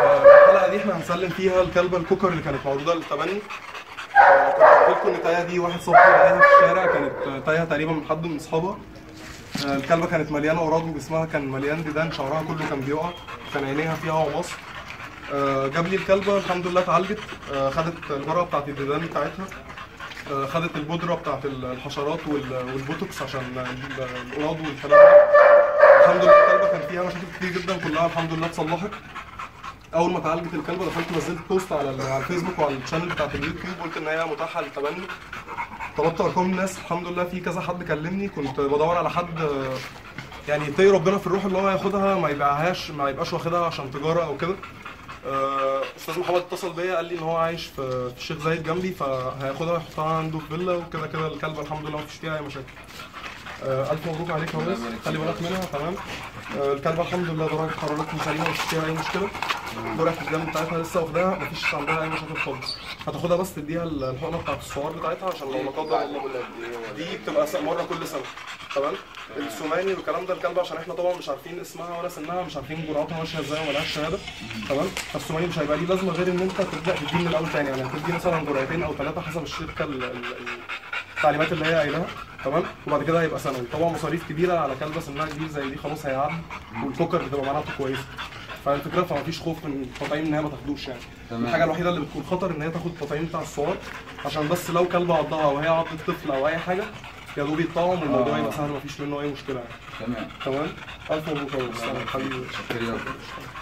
الحلقه دي احنا هنسلم فيها الكلبه الكوكر اللي كانت موجوده للتبني آه، كنت قلت لكم ان التايه دي واحد صاحبي لقاها في الشارع كانت تايه تقريبا من حد من اصحابها آه، الكلبه كانت مليانه اوراد وجسمها كان مليان ديدان شعرها كله كان بيقع كان عينيها فيها عواص آه، جاب لي الكلبه الحمد لله اتعالجت آه، خدت الجرعه بتاعت الديدان بتاعتها آه، خدت البودره بتاعت الحشرات وال- والبوتوكس عشان ال- الاوراد والكلام ده الحمد لله الكلبه كان فيها مشاكل كتير جدا كلها الحمد لله اتصلحت اول ما اتعالجت الكلبه دخلت نزلت بوست على ال- على الفيسبوك وعلى الشانل بتاعت اليوتيوب قلت ان هي متاحه للتبني طلبت ارقام الناس الحمد لله في كذا حد كلمني كنت بدور على حد آه، يعني يتقي ربنا في الروح اللي هو ياخدها ما يبيعهاش ما يبقاش واخدها عشان تجاره او كده آه، استاذ محمد اتصل بيا قال لي ان هو عايش في في الشيخ زايد جنبي فهياخدها يحطها عنده في فيلا وكده كده الكلبه الحمد لله مفيش فيها اي مشاكل آه، الف مبروك عليك يا الله ريس يبارك خلي فيك. بالك منها تمام آه، الكلبه الحمد لله درجه حرارتها سليمه مفيش فيها اي مشكله جرعه الدم بتاعتها لسه واخداها مفيش عندها اي مشاكل خالص هتاخدها بس تديها الحقنه بتاعت السعار بتاعتها عشان لو لا قدر الله دي بتبقى س- مره كل سنه تمام السوماني والكلام ده الكلب عشان احنا طبعا مش عارفين اسمها ولا سنها مش عارفين جرعتها ماشيه ازاي وملهاش شهاده تمام فالسوماني مش هيبقى ليه لازمه غير ان انت تبدا تديه من الاول تاني يعني هتدي مثلا جرعتين او ثلاثه حسب الشركه ال- ال- التعليمات اللي هي قايلها تمام وبعد كده هيبقى سنوي طبعا مصاريف كبيره على كلبه سنها كبير زي دي خلاص هيعدي والكوكر بتبقى مناعته كويسه فالفكره فما فيش خوف من التطعيم ان هي ما تاخدوش يعني تمام. الحاجه الوحيده اللي بتكون خطر ان هي تاخد التطعيم بتاع الصور عشان بس لو كلبه عضها وهي عضت طفل او اي حاجه يا دوب يتطعم والموضوع آه. يبقى سهل مفيش منه اي مشكله يعني تمام تمام الف مبروك يا أستاذ حبيبي شكرا